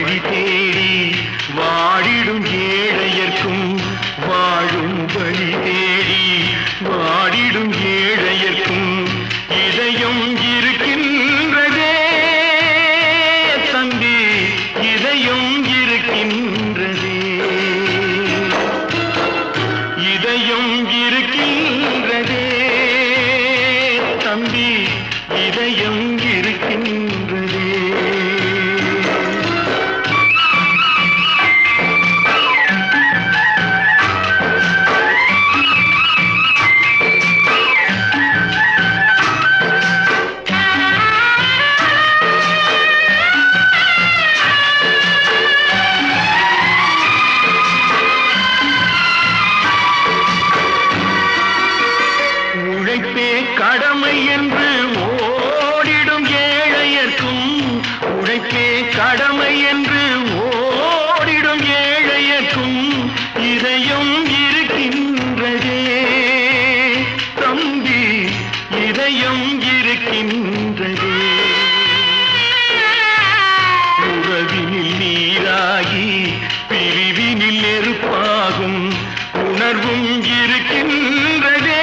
வழி தேடி வாடிடும் ஏழையர்க்கும் வாழும் வழி தேடி வாடிடும் ஏழையர்க்கும் இதயம் இருக்கின்றதே தம்பி இதயம் இருக்கின்றதே இதயம் இருக்கின்றதே தம்பி இதயம் இருக்கின்றதே உழைப்பே கடமை என்று ஓடிடும் ஏழையர்க்கும் உழைப்பே கடமை என்று ஓடிடும் ஏழையர்க்கும் இதயம் இருக்கின்றதே தம்பி இதயம் இருக்கின்றதே உறவினில் நீராகி பிரிவினில் நெருப்பாகும் உணர்வும் இருக்கின்றதே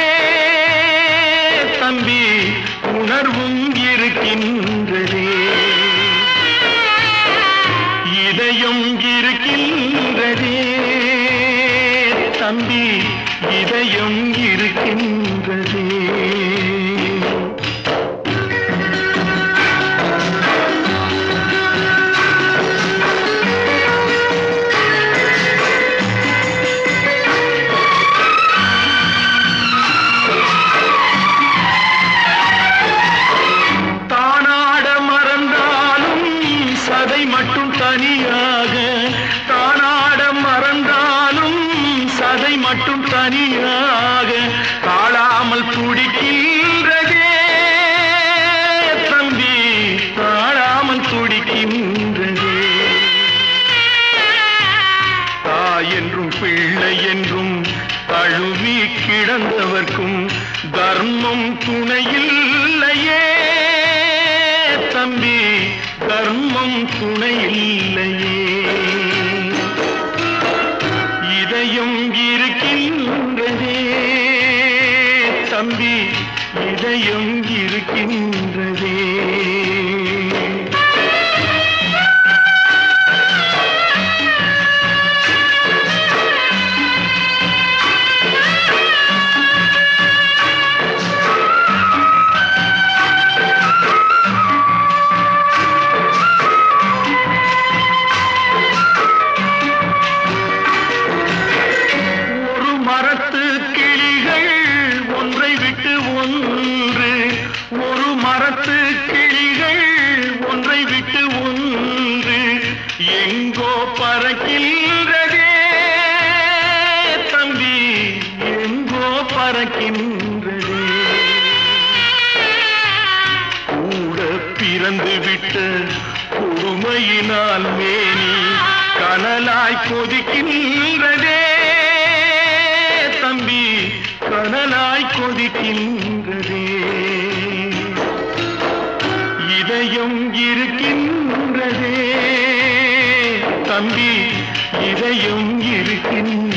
தம்பி உணர்வும் இருக்கின்றதே இதயம் இருக்கின்றதே தம்பி இதயம் இருக்கின்றதே தானாட மறந்தாலும் சதை மட்டும் தனியாக தானாட மறந்தாலும் சதை மட்டும் தனியாக தாழாமல் துடிக்கின்றதே தம்பி தாழாமல் துடிக்கின்றதே தாய் என்றும் பிள்ளை என்றும் தழுவி கிடந்தவர்க்கும் தர்மம் துணையில்லையே தம்பி தர்மம் துணையில்லையே இதயம் இருக்கின்றதே தம்பி இதயம் இருக்கின்றதே ஒரு மரத்து கிளிகள் ஒன்றை விட்டு ஒன்று ஒரு மரத்து கிளிகள் ஒன்றை விட்டு ஒன்று எங்கோ பறக்கின்றதே தம்பி எங்கோ பறக்கின்றதே கூட பிறந்து விட்ட கொடுமையினால் மேனி கனலாய் கொதிக்கின்றதே தம்பி கனலாய் கொதிக்கின்றதே இதயம் இருக்கின்றதே தம்பி இதயம் இருக்கின்றதே